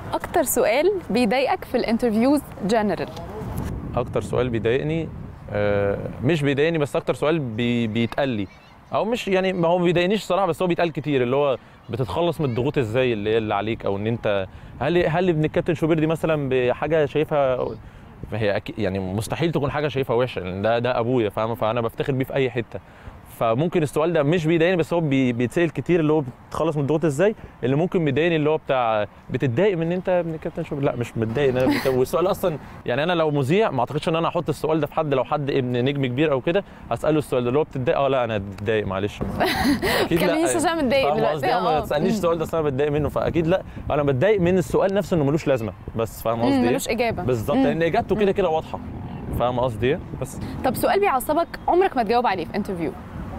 اكتر سؤال بيضايقك في الانترفيوز جنرال اكتر سؤال بيضايقني آه، مش بيضايقني بس اكتر سؤال بي بيتقال لي او مش يعني ما هو ما بيضايقنيش الصراحه بس هو بيتقال كتير اللي هو بتتخلص من الضغوط ازاي اللي هي اللي عليك او ان انت هل هل ابن الكابتن شوبير دي مثلا بحاجه شايفها فهي أكيد يعني مستحيل تكون حاجه شايفها وحشه لان ده ده ابويا فاهم فانا بفتخر بيه في اي حته فممكن السؤال ده مش بيضايقني بس هو بي- بيتسال كتير اللي هو بتتخلص من الضغوط ازاي اللي ممكن بيضايقني اللي هو بتاع بتتضايق من ان انت ابن الكابتن شوبير لا مش متضايق ان انا ابن الكابتن والسؤال اصلا يعني انا لو مذيع ما اعتقدش ان انا احط السؤال ده في حد لو حد ابن نجم كبير او كده اساله السؤال ده اللي هو بتتضايق اه لا انا بتضايق معلش اكيد تكلمنيش عشان متضايق فاهم دلوقتي، قصدي؟ آه، ما آه. تسالنيش السؤال ده أصل انا بتضايق منه فاكيد لا انا بتضايق من السؤال نفسه انه ملوش لازمه بس فاهم مم، قصدي ايه؟ ملوش اجابه بالظبط مم. لان اجابته كده كده واضحه فاهم قصدي ايه؟ بس طب سؤال بيعصبك عمرك ما تجاوب عليه في انترفيو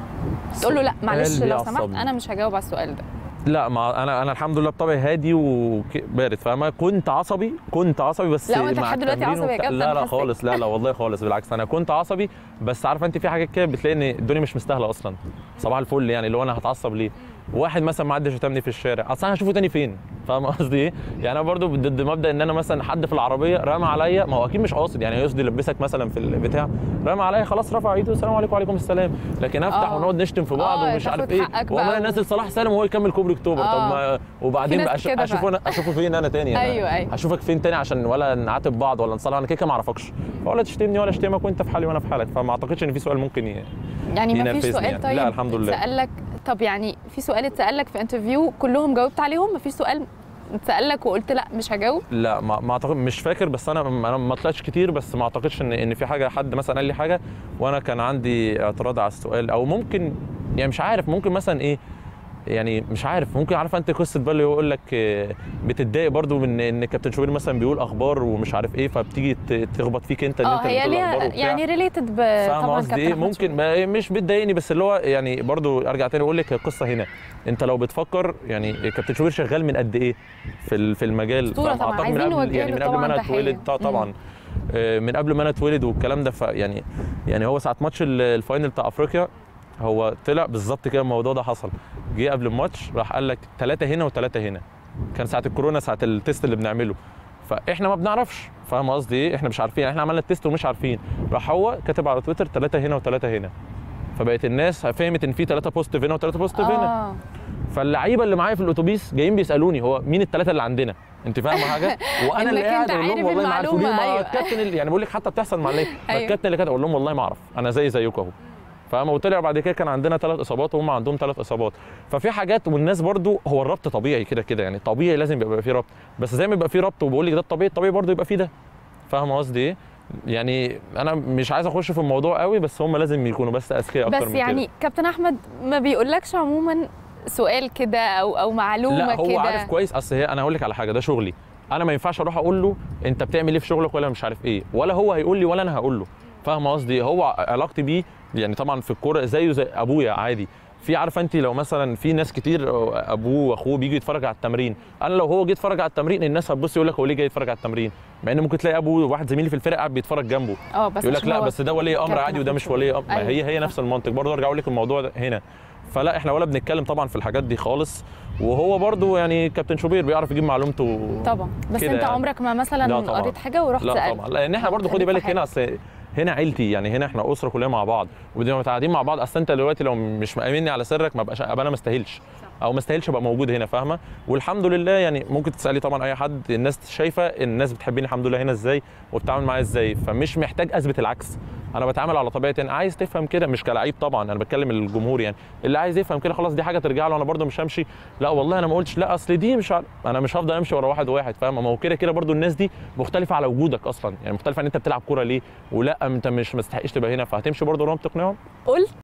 تقول له لا معلش سؤال لو سمحت بيعصبني. انا مش هجاوب على السؤال ده لا ما انا انا الحمد لله بطبعي هادي وبارد فاهمه كنت عصبي كنت عصبي بس لا، وأنت مع لحد دلوقتي التمرين عصبي يا وبتاع- كابتن، لا لا حاسك. خالص لا لا والله خالص بالعكس انا كنت عصبي بس عارفه انت في حاجات كده بتلاقي ان الدنيا مش مستاهله اصلا صباح الفل يعني اللي هو انا هتعصب ليه واحد مثلا ما عدى شتمني في الشارع اصل انا هشوفه تاني فين فاهم قصدي ايه يعني انا برضو ضد مبدا ان انا مثلا حد في العربيه رمى عليا ما هو اكيد مش قاصد يعني يقصد يلبسك مثلا في البتاع رمى عليا خلاص رفع ايده السلام عليكم وعليكم السلام لكن افتح آه. ونقعد نشتم في بعض آه، ومش تاخد عارف ايه حقك والله بقى. نازل صلاح سالم وهو يكمل كوبري اكتوبر آه. طب ما وبعدين في بقى ناس أش- كده اشوفه انا اشوفه فين انا تاني أنا أيوة، أيوة. اشوفك فين تاني عشان ولا نعاتب بعض ولا نصالح انا كده كده ما اعرفكش ولا تشتمني ولا اشتمك وانت في حالي وانا في حالك فما اعتقدش ان في سؤال ممكن ي... يعني ما فيش ينرفزني سؤال يعني. طيب لا، الحمد لله. اتسال لك طب يعني في سؤال اتسال لك في انترفيو كلهم جاوبت عليهم ما فيش سؤال اتسال لك وقلت لا مش هجاوب لا ما, ما اعتقد مش فاكر بس انا انا ما طلعتش كتير بس ما اعتقدش ان ان في حاجه حد مثلا قال لي حاجه وانا كان عندي اعتراض على السؤال او ممكن يعني مش عارف ممكن مثلا ايه يعني مش عارف ممكن عارف انت قصه بقى اللي يقول لك آه، بتتضايق برضو من ان كابتن شوبير مثلا بيقول اخبار ومش عارف ايه فبتيجي ت- تخبط فيك انت ان اه انت هي بتقول ليها اخبار وبتاع. يعني ريليتد فاهم طبعا قصدي كابتن ايه أحمد ممكن شوقي. ما مش بتضايقني بس اللي هو يعني برضو ارجع تاني اقول لك القصه هنا انت لو بتفكر يعني كابتن شوبير شغال من قد ايه في ال- في المجال أسطورة طبعاً، فأعتقد عايزين من قبل نوجه يعني له من قبل ما طبعاً انا تحية. اتولد طبعا- طبعا آه، من قبل ما انا اتولد والكلام ده فيعني يعني هو ساعه ماتش ال- الفاينل بتاع افريقيا هو طلع بالظبط كده الموضوع ده حصل جه قبل الماتش راح قال لك ثلاثه هنا وثلاثه هنا كان ساعه الكورونا ساعه التيست اللي بنعمله فاحنا ما بنعرفش فاهم قصدي ايه احنا مش عارفين احنا عملنا التيست ومش عارفين راح هو كاتب على تويتر ثلاثه هنا وثلاثه هنا فبقت الناس فهمت ان في ثلاثه بوزيتيف هنا وثلاثه بوزيتيف هنا اه فاللعيبه اللي معايا في الاتوبيس جايين بيسالوني هو مين الثلاثه اللي عندنا انت فاهمه حاجه وانا اللي إنك قاعد أنت اقول لهم عارف والله ما عارفين المعلومة، ما أيوة. الكابتن اللي يعني بقول لك حتى بتحصل مع اللعيبه ما أيوة. الكابتن اللي كان اقول لهم والله ما اعرف انا زي زيكم اهو فاهم وطلع بعد كده كان عندنا ثلاث اصابات وهم عندهم ثلاث اصابات ففي حاجات والناس برضو هو الربط طبيعي كده كده يعني طبيعي لازم يبقى في ربط بس زي ما يبقى في ربط وبقول لك ده الطبيعي الطبيعي برضو يبقى في ده فاهم قصدي ايه يعني انا مش عايز اخش في الموضوع قوي بس هم لازم يكونوا بس اذكياء اكتر بس من يعني كده كابتن احمد ما بيقولكش عموما سؤال كده او او معلومه لا هو كده عارف كويس اصل هي انا هقول لك على حاجه ده شغلي انا ما ينفعش اروح اقول له انت بتعمل ايه في شغلك ولا مش عارف ايه ولا هو هيقول لي ولا انا هقول له فاهم قصدي هو علاقتي بيه يعني طبعا في الكوره زيه زي ابويا عادي في عارفه انت لو مثلا في ناس كتير ابوه واخوه بيجوا يتفرج على التمرين انا لو هو جه يتفرج على التمرين الناس هتبص يقول لك هو ليه جاي يتفرج على التمرين مع ان ممكن تلاقي ابوه واحد زميلي في الفرقه قاعد بيتفرج جنبه اه بس يقول لك عشان لا هو بس ده ولي امر كابتن عادي وده أحمد مش ولي امر ما أيوة، هي هي نفس المنطق برضه ارجع اقول لك الموضوع ده هنا فلا احنا ولا بنتكلم طبعا في الحاجات دي خالص وهو برضه يعني كابتن شوبير بيعرف يجيب معلومته طبعا بس كده انت يعني. عمرك ما لا مثلا طبعاً. قريت حاجه ورحت لا سالت طبعا لان احنا برضه خدي خليك في بالك حاجة. هنا اصل هنا عيلتي يعني هنا احنا اسره كلنا مع بعض وبنبقى متعادين مع بعض اصل انت دلوقتي لو مش مأمني على سرك ما بقاش ابقى انا ما استاهلش او ما استاهلش ابقى موجود هنا فاهمه والحمد لله يعني ممكن تسالي طبعا اي حد الناس شايفه الناس بتحبني الحمد لله هنا ازاي وبتعامل معايا ازاي فمش محتاج اثبت العكس انا بتعامل على طبيعتي انا عايز تفهم كده مش كلاعب طبعا انا بتكلم الجمهور يعني اللي عايز يفهم كده خلاص دي حاجه ترجع له انا برده مش همشي لا والله انا ما قلتش لا اصل دي مش عارف. انا مش هفضل امشي ورا واحد واحد فاهم ما هو كده كده برده الناس دي مختلفه على وجودك اصلا يعني مختلفه ان انت بتلعب كوره ليه ولا انت مش مستحقش تبقى هنا فهتمشي برده وراهم تقنعهم قلت